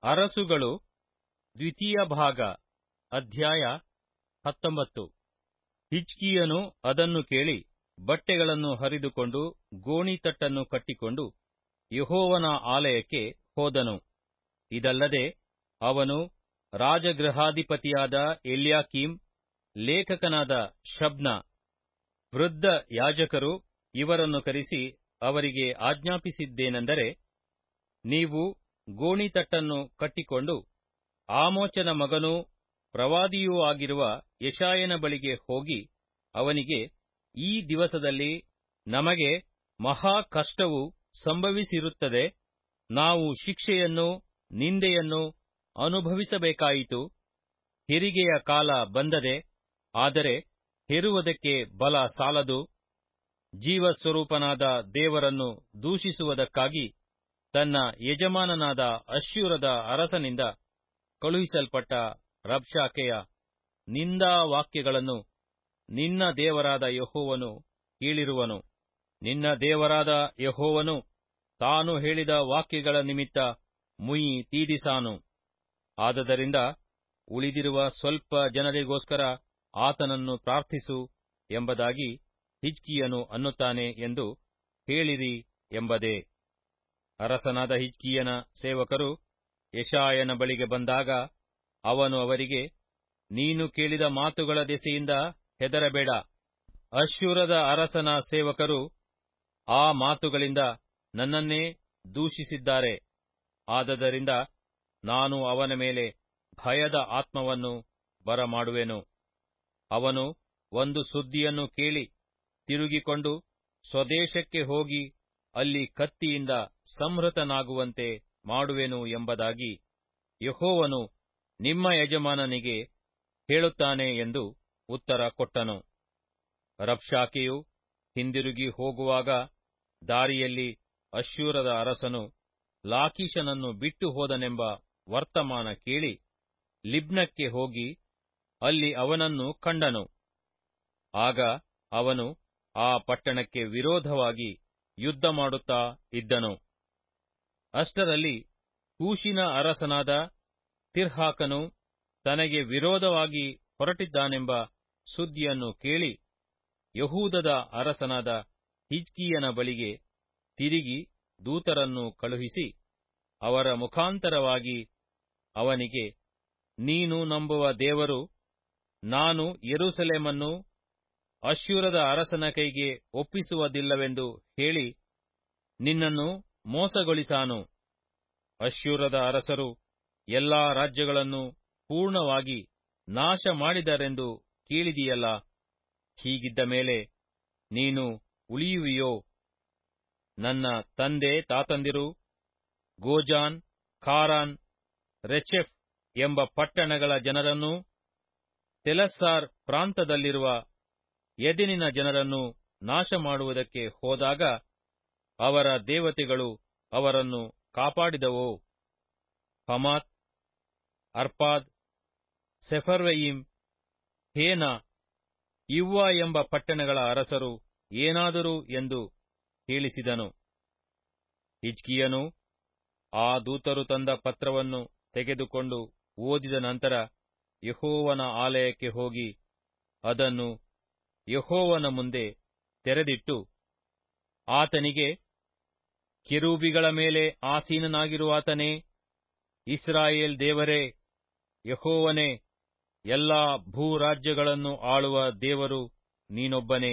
ಅರಸುಗಳು ದ್ವಿತೀಯ ಭಾಗ ಅಧ್ಯಾಯ ಹತ್ತೊಂಬತ್ತು ಹಿಜ್ಕೀಯನು ಅದನ್ನು ಕೇಳಿ ಬಟ್ಟೆಗಳನ್ನು ಹರಿದುಕೊಂಡು ಗೋಣಿತಟ್ಟನ್ನು ಕಟ್ಟಿಕೊಂಡು ಯೆಹೋವನ ಆಲಯಕ್ಕೆ ಹೋದನು ಇದಲ್ಲದೆ ಅವನು ರಾಜಗೃಹಾಧಿಪತಿಯಾದ ಎಲ್ಯಾಕೀಮ್ ಲೇಖಕನಾದ ಶಬ್ನ ವೃದ್ಧ ಯಾಜಕರು ಇವರನ್ನು ಕರೆಸಿ ಅವರಿಗೆ ಆಜ್ಞಾಪಿಸಿದ್ದೇನೆಂದರೆ ನೀವು ಗೋಣಿತಟ್ಟನ್ನು ಕಟ್ಟಿಕೊಂಡು ಆಮೋಚನ ಮಗನೂ ಪ್ರವಾದಿಯೂ ಆಗಿರುವ ಯೆಶಾಯನ ಬಳಿಗೆ ಹೋಗಿ ಅವನಿಗೆ ಈ ದಿವಸದಲ್ಲಿ ನಮಗೆ ಮಹಾ ಕಷ್ಟವು ಸಂಭವಿಸಿರುತ್ತದೆ ನಾವು ಶಿಕ್ಷೆಯನ್ನು ನಿಂದೆಯನ್ನು ಅನುಭವಿಸಬೇಕಾಯಿತು ಹೆರಿಗೆಯ ಕಾಲ ಬಂದದೆ ಆದರೆ ಹೆರುವುದಕ್ಕೆ ಬಲ ಸಾಲದು ಜೀವಸ್ವರೂಪನಾದ ದೇವರನ್ನು ದೂಷಿಸುವುದಕ್ಕಾಗಿ ತನ್ನ ಯಜಮಾನನಾದ ಅಶ್ಶೂರದ ಅರಸನಿಂದ ಕಳುಹಿಸಲ್ಪಟ್ಟ ರಬ್ಷಾಕೆಯ ನಿಂದಾವಾಕ್ಯಗಳನ್ನು ನಿನ್ನ ದೇವರಾದ ಯೆಹೋವನು ಕೇಳಿರುವನು ನಿನ್ನ ದೇವರಾದ ಯೆಹೋವನು ತಾನು ಹೇಳಿದ ವಾಕ್ಯಗಳ ನಿಮಿತ್ತ ಮುಯಿ ತೀಡಿಸಾನು ಆದದರಿಂದ ಉಳಿದಿರುವ ಸ್ವಲ್ಪ ಜನರಿಗೋಸ್ಕರ ಆತನನ್ನು ಪ್ರಾರ್ಥಿಸು ಎಂಬುದಾಗಿ ಹಿಜ್ಕೀಯನು ಅನ್ನುತ್ತಾನೆ ಎಂದು ಹೇಳಿರಿ ಎಂಬುದೇ ಅರಸನಾದ ಹಿಜ್ಕೀಯನ ಸೇವಕರು ಯೆಶಾಯನ ಬಳಿಗೆ ಬಂದಾಗ ಅವನು ಅವರಿಗೆ ನೀನು ಕೇಳಿದ ಮಾತುಗಳ ದೆಸೆಯಿಂದ ಹೆದರಬೇಡ ಅಶ್ಶೂರದ ಅರಸನ ಸೇವಕರು ಆ ಮಾತುಗಳಿಂದ ನನ್ನನ್ನೇ ದೂಷಿಸಿದ್ದಾರೆ ಆದದರಿಂದ ನಾನು ಅವನ ಮೇಲೆ ಭಯದ ಆತ್ಮವನ್ನು ಬರಮಾಡುವೆನು ಅವನು ಒಂದು ಸುದ್ದಿಯನ್ನು ಕೇಳಿ ತಿರುಗಿಕೊಂಡು ಸ್ವದೇಶಕ್ಕೆ ಹೋಗಿ ಅಲ್ಲಿ ಕತ್ತಿಯಿಂದ ಸಂಹೃತನಾಗುವಂತೆ ಮಾಡುವೆನು ಎಂಬುದಾಗಿ ಯೆಹೋವನು ನಿಮ್ಮ ಯಜಮಾನನಿಗೆ ಹೇಳುತ್ತಾನೆ ಎಂದು ಉತ್ತರ ಕೊಟ್ಟನು ರಬ್ಷಾಕೆಯು ಹಿಂದಿರುಗಿ ಹೋಗುವಾಗ ದಾರಿಯಲ್ಲಿ ಅಶ್ಶೂರದ ಅರಸನು ಲಾಕೀಶನನ್ನು ಬಿಟ್ಟು ಹೋದನೆಂಬ ವರ್ತಮಾನ ಕೇಳಿ ಲಿಬ್ನಕ್ಕೆ ಹೋಗಿ ಅಲ್ಲಿ ಅವನನ್ನು ಕಂಡನು ಆಗ ಅವನು ಆ ಪಟ್ಟಣಕ್ಕೆ ವಿರೋಧವಾಗಿ ಯುದ್ಧ ಮಾಡುತ್ತಾ ಇದ್ದನು ಅಷ್ಟರಲ್ಲಿ ಕೂಶಿನ ಅರಸನಾದ ತಿರ್ಹಾಕನು ತನಗೆ ವಿರೋಧವಾಗಿ ಹೊರಟಿದ್ದಾನೆಂಬ ಸುದ್ದಿಯನ್ನು ಕೇಳಿ ಯಹೂದದ ಅರಸನಾದ ಹಿಜ್ಕೀಯನ ಬಳಿಗೆ ತಿರುಗಿ ದೂತರನ್ನು ಕಳುಹಿಸಿ ಅವರ ಮುಖಾಂತರವಾಗಿ ಅವನಿಗೆ ನೀನು ನಂಬುವ ದೇವರು ನಾನು ಯೆರೂಸಲೇಮನ್ನು ಅಶ್ಶೂರದ ಅರಸನ ಕೈಗೆ ಒಪ್ಪಿಸುವುದಿಲ್ಲವೆಂದು ಹೇಳಿ ನಿನ್ನನ್ನು ಮೋಸಗೊಳಿಸಾನು ಅಶ್ಶೂರದ ಅರಸರು ಎಲ್ಲಾ ರಾಜ್ಯಗಳನ್ನು ಪೂರ್ಣವಾಗಿ ನಾಶ ಮಾಡಿದರೆಂದು ಕೇಳಿದೆಯಲ್ಲ ಹೀಗಿದ್ದ ಮೇಲೆ ನೀನು ಉಳಿಯುವಿಯೋ ನನ್ನ ತಂದೆ ತಾತಂದಿರು ಗೋಜಾನ್ ಖಾರಾನ್ ರೆಚೆಫ್ ಎಂಬ ಪಟ್ಟಣಗಳ ಜನರನ್ನೂ ತೆಲಸ್ಸಾರ್ ಪ್ರಾಂತದಲ್ಲಿರುವ ಎದೆನಿನ ಜನರನ್ನು ನಾಶ ಮಾಡುವುದಕ್ಕೆ ಹೋದಾಗ ಅವರ ದೇವತೆಗಳು ಅವರನ್ನು ಕಾಪಾಡಿದವೋ Hamath Arpad Sepharvaim Hena Ivvah ಎಂಬ ಪಟ್ಟಣಗಳ ಅರಸರು ಏನಾದರೂ ಎಂದು ಹೇಳಿಸಿದನು ಹಿಜ್ಕಿಯನು ಆ ದೂತರು ತಂದ ಪತ್ರವನ್ನು ತೆಗೆದುಕೊಂಡು ಓದಿದ ನಂತರ ಯಹೋವನ ಆಲಯಕ್ಕೆ ಹೋಗಿ ಅದನ್ನು ಯಹೋವನ ಮುಂದೆ ತೆರೆದಿಟ್ಟು ಆತನಿಗೆ ಕೆರೂಬಿಗಳ ಮೇಲೆ ಆಸೀನನಾಗಿರುವಾತನೇ ಇಸ್ರಾಯೇಲ್ ದೇವರೇ ಯಹೋವನೇ ಎಲ್ಲಾ ಭೂರಾಜ್ಯಗಳನ್ನು ಆಳುವ ದೇವರು ನೀನೊಬ್ಬನೇ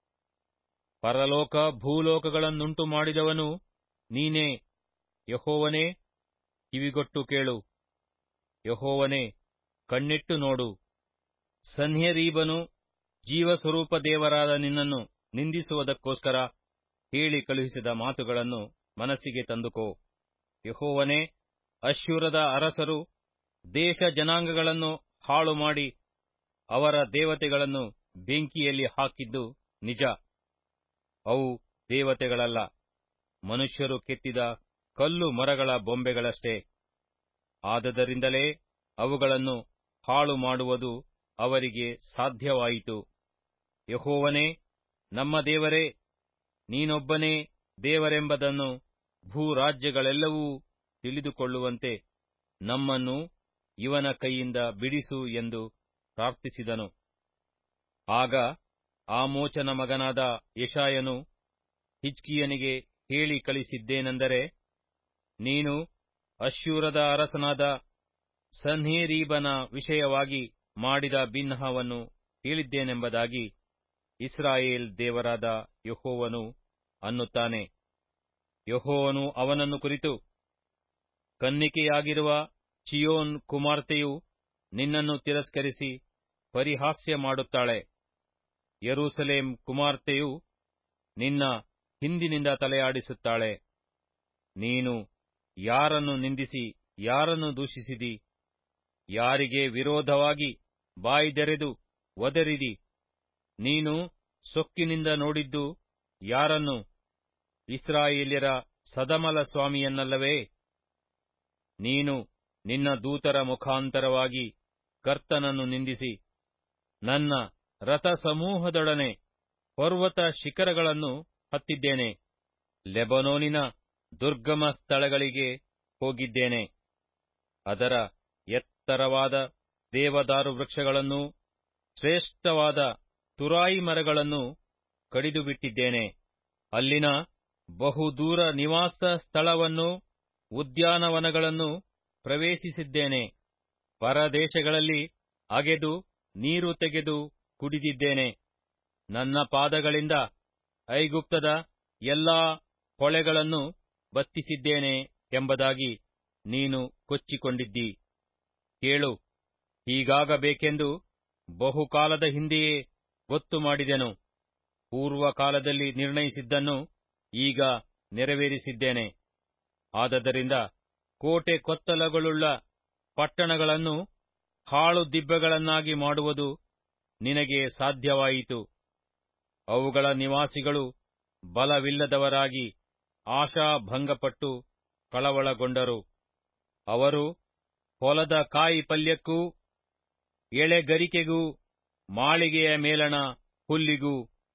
ಪರಲೋಕ ಭೂಲೋಕಗಳನ್ನುಂಟು ಮಾಡಿದವನು ನೀನೇ ಯಹೋವನೇ ಕಿವಿಗೊಟ್ಟು ಕೇಳು ಯಹೋವನೇ ಕಣ್ಣಿಟ್ಟು ನೋಡು ಸನ್ಹೆರೀಬನು ಜೀವಸ್ವರೂಪ ದೇವರಾದ ನಿನ್ನನ್ನು ನಿಂದಿಸುವುದಕ್ಕೋಸ್ಕರ ಹೇಳಿ ಕಳುಹಿಸಿದ ಮಾತುಗಳನ್ನು ಮನಸ್ಸಿಗೆ ತಂದುಕೋ ಯಹೋವನೇ ಅಶ್ಶೂರದ ಅರಸರು ದೇಶ ಜನಾಂಗಗಳನ್ನು ಹಾಳು ಮಾಡಿ ಅವರ ದೇವತೆಗಳನ್ನು ಬೆಂಕಿಯಲ್ಲಿ ಹಾಕಿದ್ದು ನಿಜ ಅವು ದೇವತೆಗಳಲ್ಲ ಮನುಷ್ಯರು ಕೆತ್ತಿದ ಕಲ್ಲು ಮರಗಳ ಬೊಂಬೆಗಳಷ್ಟೇ ಆದದರಿಂದಲೇ ಅವುಗಳನ್ನು ಹಾಳು ಮಾಡುವುದು ಅವರಿಗೆ ಸಾಧ್ಯವಾಯಿತು ಯಹೋವನೇ ನಮ್ಮ ದೇವರೇ ನೀನೊಬ್ಬನೇ ದೇವರೆಂಬುದನ್ನು ಭೂರಾಜ್ಯಗಳೆಲ್ಲವೂ ತಿಳಿದುಕೊಳ್ಳುವಂತೆ ನಮ್ಮನ್ನು ಇವನ ಕೈಯಿಂದ ಬಿಡಿಸು ಎಂದು ಪ್ರಾರ್ಥಿಸಿದನು ಆಗ ಆಮೋಚನ ಮಗನಾದ ಯಶಾಯನು ಹಿಜ್ಕಿಯನಿಗೆ ಹೇಳಿ ಕಳಿಸಿದ್ದೇನೆಂದರೆ ನೀನು ಅಶ್ಶೂರದ ಅರಸನಾದ ಸನ್ಹೇರೀಬನ ವಿಷಯವಾಗಿ ಮಾಡಿದ ಬಿನ್ನಹವನ್ನು ಹೇಳಿದ್ದೇನೆಂಬುದಾಗಿ ಇಸ್ರಾಯೇಲ್ ದೇವರಾದ ಯಹೋವನು ಅನ್ನುತ್ತಾನೆ ಯಹೋವನು ಅವನನ್ನು ಕುರಿತು ಕನ್ನಿಕೆಯಾಗಿರುವ ಚಿಯೋನ್ ಕುಮಾರ್ತೆಯು ನಿನ್ನನ್ನು ತಿರಸ್ಕರಿಸಿ ಪರಿಹಾಸ್ಯ ಮಾಡುತ್ತಾಳೆ ಯರೂಸಲೇಂ ಕುಮಾರ್ತೆಯು ನಿನ್ನ ಹಿಂದಿನಿಂದ ತಲೆಯಾಡಿಸುತ್ತಾಳೆ ನೀನು ಯಾರನ್ನು ನಿಂದಿಸಿ ಯಾರನ್ನು ದೂಷಿಸಿದಿ ಯಾರಿಗೆ ವಿರೋಧವಾಗಿ ಬಾಯಿದೆರೆದು ಒದರಿದಿ ನೀನು ಸೊಕ್ಕಿನಿಂದ ನೋಡಿದ್ದು ಯಾರನ್ನು ಇಸ್ರಾಯೇಲ್ಯರ ಸದಮಲ ಸ್ವಾಮಿಯನ್ನಲ್ಲವೇ ನೀನು ನಿನ್ನ ದೂತರ ಮುಖಾಂತರವಾಗಿ ಕರ್ತನನ್ನು ನಿಂದಿಸಿ ನನ್ನ ರಥಸಮೂಹದೊಡನೆ ಪರ್ವತ ಶಿಖರಗಳನ್ನು ಹತ್ತಿದ್ದೇನೆ ಲೆಬನೋನಿನ ದುರ್ಗಮ ಸ್ಥಳಗಳಿಗೆ ಹೋಗಿದ್ದೇನೆ ಅದರ ಎತ್ತರವಾದ ದೇವದಾರು ವೃಕ್ಷಗಳನ್ನೂ ಶ್ರೇಷ್ಠವಾದ ತುರಾಯಿ ಮರಗಳನ್ನು ಕಡಿದುಬಿಟ್ಟಿದ್ದೇನೆ ಅಲ್ಲಿನ ಬಹುದೂರ ನಿವಾಸ ಸ್ಥಳವನ್ನು ಉದ್ಯಾನವನಗಳನ್ನು ಪ್ರವೇಶಿಸಿದ್ದೇನೆ ಪರದೇಶಗಳಲ್ಲಿ ಅಗೆದು ನೀರು ತೆಗೆದು ಕುಡಿದಿದ್ದೇನೆ ನನ್ನ ಪಾದಗಳಿಂದ ಐಗುಪ್ತದ ಎಲ್ಲಾ ಹೊಳೆಗಳನ್ನು ಬತ್ತಿಸಿದ್ದೇನೆ ಎಂಬುದಾಗಿ ನೀನು ಕೊಚ್ಚಿಕೊಂಡಿದ್ದಿ ಕೇಳು ಹೀಗಾಗಬೇಕೆಂದು ಬಹುಕಾಲದ ಹಿಂದೆಯೇ ಗೊತ್ತು ಮಾಡಿದೆನು ಪೂರ್ವಕಾಲದಲ್ಲಿ ನಿರ್ಣಯಿಸಿದ್ದನ್ನು ಈಗ ನೆರವೇರಿಸಿದ್ದೇನೆ ಆದದರಿಂದ ಕೋಟೆ ಕೊತ್ತಲಗಳುಳ್ಳ ಪಟ್ಟಣಗಳನ್ನು ಹಾಳು ದಿಬ್ಬಗಳನ್ನಾಗಿ ಮಾಡುವುದು ನಿನಗೆ ಸಾಧ್ಯವಾಯಿತು ಅವುಗಳ ನಿವಾಸಿಗಳು ಬಲವಿಲ್ಲದವರಾಗಿ ಆಶಾಭಂಗಪಟ್ಟು ಕಳವಳಗೊಂಡರು ಅವರು ಹೊಲದ ಕಾಯಿ ಪಲ್ಯಕ್ಕೂ ಎಳೆಗರಿಕೆಗೂ ಮಾಳಿಗೆಯ ಮೇಲಣ ಹುಲ್ಲಿಗೂ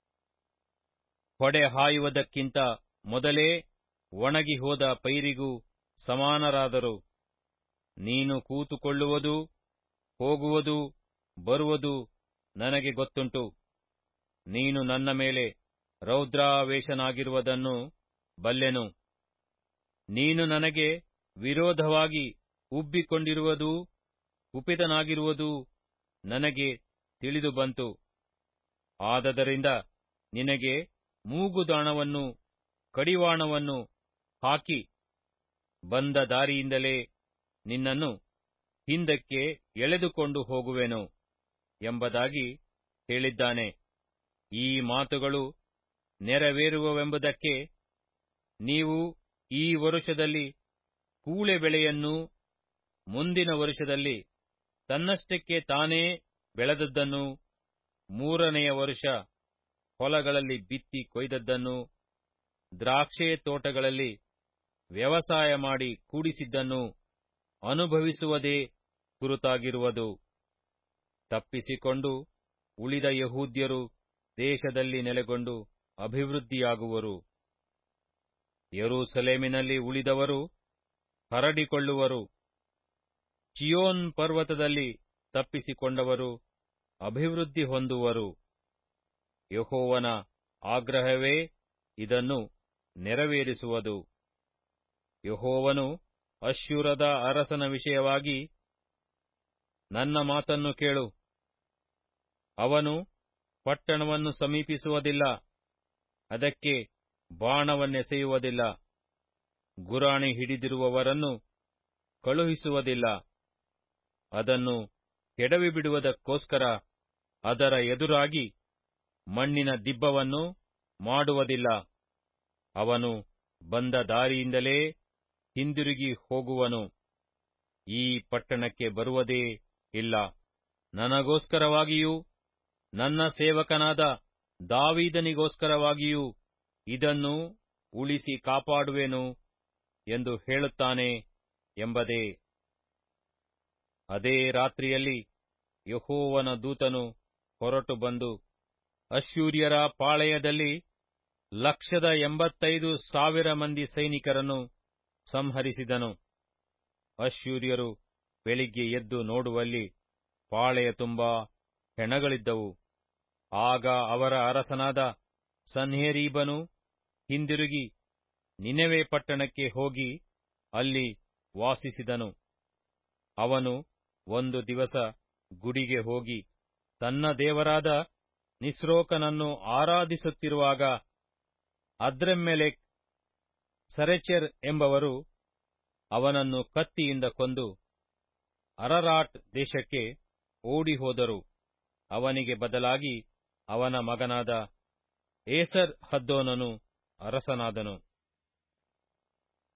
ಹೊಡೆ ಹಾಯುವುದಕ್ಕಿಂತ ಮೊದಲೇ ಒಣಗಿ ಹೋದ ಪೈರಿಗೂ ಸಮಾನರಾದರು ನೀನು ಕೂತುಕೊಳ್ಳುವುದು ಹೋಗುವುದು ಬರುವುದು ನನಗೆ ಗೊತ್ತುಂಟು ನೀನು ನನ್ನ ಮೇಲೆ ರೌದ್ರಾವೇಶನಾಗಿರುವುದನ್ನು ಬಲ್ಲೆನು ನೀನು ನನಗೆ ವಿರೋಧವಾಗಿ ಉಬ್ಬಿಕೊಂಡಿರುವುದೂ ಕುಪಿತನಾಗಿರುವುದೂ ನನಗೆ ತಿಳಿದು ಬಂತು ಆದದರಿಂದ ನಿನಗೆ ಮೂಗುದಾಣವನ್ನು ಕಡಿವಾಣವನ್ನು ಹಾಕಿ ಬಂದ ದಾರಿಯಿಂದಲೇ ನಿನ್ನನ್ನು ಹಿಂದಕ್ಕೆ ಎಳೆದುಕೊಂಡು ಹೋಗುವೆನು ಎಂಬುದಾಗಿ ಹೇಳಿದ್ದಾನೆ ಈ ಮಾತುಗಳು ನೆರವೇರುವವೆಂಬುದಕ್ಕೆ ನೀವು ಈ ವರುಷದಲ್ಲಿ ಕೂಳೆ ಬೆಳೆಯನ್ನು ಮುಂದಿನ ವರುಷದಲ್ಲಿ ತನ್ನಷ್ಟಕ್ಕೆ ತಾನೇ ಬೆಳೆದದ್ದನ್ನು ಮೂರನೆಯ ವರುಷ ಹೊಲಗಳಲ್ಲಿ ಬಿತ್ತಿ ಕೊಯ್ದದ್ದನ್ನು ದ್ರಾಕ್ಷೆ ತೋಟಗಳಲ್ಲಿ ವ್ಯವಸಾಯ ಮಾಡಿ ಕೂಡಿಸಿದ್ದನ್ನು ಅನುಭವಿಸುವುದೇ ಗುರುತಾಗಿರುವುದು ತಪ್ಪಿಸಿಕೊಂಡು ಉಳಿದ ಯಹೂದ್ಯರು ದೇಶದಲ್ಲಿ ನೆಲೆಗೊಂಡು ಅಭಿವೃದ್ಧಿಯಾಗುವರು ಯರೂಸಲೇಮಿನಲ್ಲಿ ಉಳಿದವರು ಹರಡಿಕೊಳ್ಳುವರು ಚಿಯೋನ್ ಪರ್ವತದಲ್ಲಿ ತಪ್ಪಿಸಿಕೊಂಡವರು ಅಭಿವೃದ್ಧಿ ಹೊಂದುವರು ಯಹೋವನ ಆಗ್ರಹವೇ ಇದನ್ನು ನೆರವೇರಿಸುವುದು ಯಹೋವನು ಅಶ್ಶೂರದ ಅರಸನ ವಿಷಯವಾಗಿ ನನ್ನ ಮಾತನ್ನು ಕೇಳು ಅವನು ಪಟ್ಟಣವನ್ನು ಸಮೀಪಿಸುವುದಿಲ್ಲ ಅದಕ್ಕೆ ಬಾಣವನ್ನೆಸೆಯುವುದಿಲ್ಲ ಗುರಾಣಿ ಹಿಡಿದಿರುವವರನ್ನು ಕಳುಹಿಸುವುದಿಲ್ಲ ಅದನ್ನು ಕೆಡವಿಬಿಡುವುದಕ್ಕೋಸ್ಕರ ಅದರ ಎದುರಾಗಿ ಮಣ್ಣಿನ ದಿಬ್ಬವನ್ನು ಮಾಡುವುದಿಲ್ಲ ಅವನು ಬಂದ ದಾರಿಯಿಂದಲೇ ಹಿಂದಿರುಗಿ ಹೋಗುವನು ಈ ಪಟ್ಟಣಕ್ಕೆ ಬರುವುದೇ ಇಲ್ಲ ನನಗೋಸ್ಕರವಾಗಿಯೂ ನನ್ನ ಸೇವಕನಾದ ದಾವೀದನಿಗೋಸ್ಕರವಾಗಿಯೂ ಇದನ್ನು ಉಳಿಸಿ ಕಾಪಾಡುವೆನು ಎಂದು ಹೇಳುತ್ತಾನೆ ಎಂಬುದೇ ಅದೇ ರಾತ್ರಿಯಲ್ಲಿ ಯಹೋವನ ದೂತನು ಹೊರಟು ಬಂದು ಅಶ್ಶೂರ್ಯರ ಪಾಳೆಯದಲ್ಲಿ ಲಕ್ಷದ ಎಂಬತ್ತೈದು ಸಾವಿರ ಮಂದಿ ಸೈನಿಕರನ್ನು ಸಂಹರಿಸಿದನು ಅಶ್ಶೂರ್ಯರು ಬೆಳಿಗ್ಗೆ ಎದ್ದು ನೋಡುವಲ್ಲಿ ಪಾಳೆಯ ತುಂಬಾ ಹೆಣಗಳಿದ್ದವು ಆಗ ಅವರ ಅರಸನಾದ ಸನ್ಹೇರೀಬನು ಹಿಂದಿರುಗಿ ನಿನೆವೆ ಪಟ್ಟಣಕ್ಕೆ ಹೋಗಿ ಅಲ್ಲಿ ವಾಸಿಸಿದನು ಅವನು ಒಂದು ದಿವಸ ಗುಡಿಗೆ ಹೋಗಿ ತನ್ನ ದೇವರಾದ ನಿಸ್ರೋಕನನ್ನು ಆರಾಧಿಸುತ್ತಿರುವಾಗ ಅದ್ರೆಮ್ಮೆಲೆಕ್ ಸರೆಚೆರ್ ಎಂಬವರು ಅವನನ್ನು ಕತ್ತಿಯಿಂದ ಕೊಂದು ಅರರಾಟ್ ದೇಶಕ್ಕೆ ಓಡಿಹೋದರು ಅವನಿಗೆ ಬದಲಾಗಿ ಅವನ ಮಗನಾದ ಏಸರ್ ಹದ್ದೋನನು ಅರಸನಾದನು